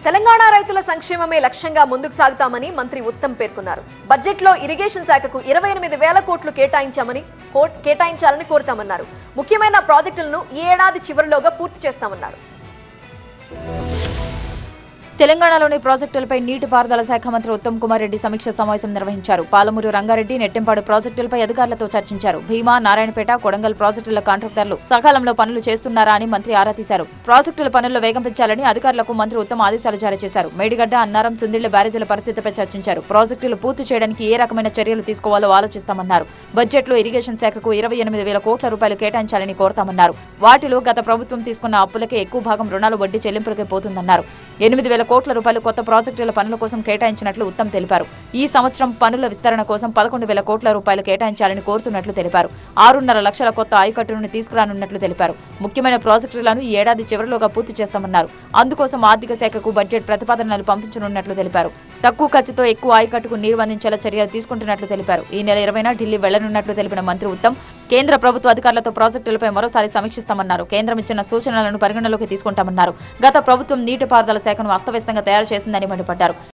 తెలంగాణ రైతుల సంక్షేమమే లక్ష్యంగా ముందుకు సాగుతామని మంత్రి ఉత్తమ్ పేర్కొన్నారు బడ్జెట్లో ఇరిగేషన్ శాఖకు ఇరవై ఎనిమిది వేల కోట్లు కేటాయించామని కో- కేటాయించాలని కోరుతామన్నారు ముఖ్యమైన ప్రాజెక్టులను ఈ ఏడాది చివరిలోగా పూర్తి చేస్తామన్నారు తెలంగాణలోని ప్రాజెక్టులపై నీటిపారుదల శాఖ మంత్రి ఉత్తమ్ కుమార్ రెడ్డి సమీక్ష సమావేశం నిర్వహించారు పాలమూరు రంగారెడ్డి నెట్టెంపాడు ప్రాజెక్టులపై అధికారులతో చర్చించారు భీమా నారాయణపేట కొడంగల్ ప్రాజెక్టుల కాంట్రాక్టర్లు సకాలంలో పనులు చేస్తున్నారా అని మంత్రి ఆరా తీశారు ప్రాజెక్టుల పనుల్లో వేగం పెంచాలని అధికారులకు మంత్రి ఉత్తమ్ ఆదేశాలు జారీ చేశారు మేడిగడ్డ అన్నారం సుందిళ్ల బ్యారేజీల పరిస్థితిపై చర్చించారు ప్రాజెక్టులు పూర్తి చేయడానికి ఏ రకమైన చర్యలు తీసుకోవాలో ఆలోచిస్తామన్నారు బడ్జెట్లో ఇరిగేషన్ శాఖకు ఇరవై ఎనిమిది వేల కోట్ల రూపాయలు కేటాయించాలని కోరతామన్నారు వాటిలో గత ప్రభుత్వం తీసుకున్న అప్పులకే ఎక్కువ భాగం రుణాలు వడ్డీ చెల్లింపులకే పోతుందన్నారు ఎనిమిది వేల కోట్ల రూపాయలు కొత్త ప్రాజెక్టుల పనుల కోసం కేటాయించినట్లు ఉత్తమ్ తెలిపారు ఈ సంవత్సరం పనుల విస్తరణ కోసం పదకొండు వేల కోట్ల రూపాయలు కేటాయించాలని కోరుతున్నట్లు తెలిపారు ఆరున్నర లక్షల కొత్త ఆయకట్టును తీసుకురానున్నట్లు తెలిపారు ముఖ్యమైన ప్రాజెక్టులను ఈ ఏడాది చివరిలోగా పూర్తి చేస్తామన్నారు అందుకోసం ఆర్థిక శాఖకు బడ్జెట్ ప్రతిపాదనలు పంపించనున్నట్లు తెలిపారు తక్కువ ఖర్చుతో ఎక్కువ ఆయకట్టుకు నీరు అందించేలా చర్యలు తీసుకుంటున్నట్లు తెలిపారు ఈ నెల ఇరవైన ఢిల్లీ వెళ్లనున్నట్లు తెలిపిన మంత్రి ఉత్తమ్ కేంద్ర ప్రభుత్వ అధికారులతో ప్రాజెక్టులపై మరోసారి సమీక్షిస్తామన్నారు కేంద్రం ఇచ్చిన సూచనలను పరిగణలోకి తీసుకుంటామన్నారు గత ప్రభుత్వం నీటిపారుదల శాఖను అస్తవ్యస్తంగా తయారు చేసిందని మండిపడ్డారు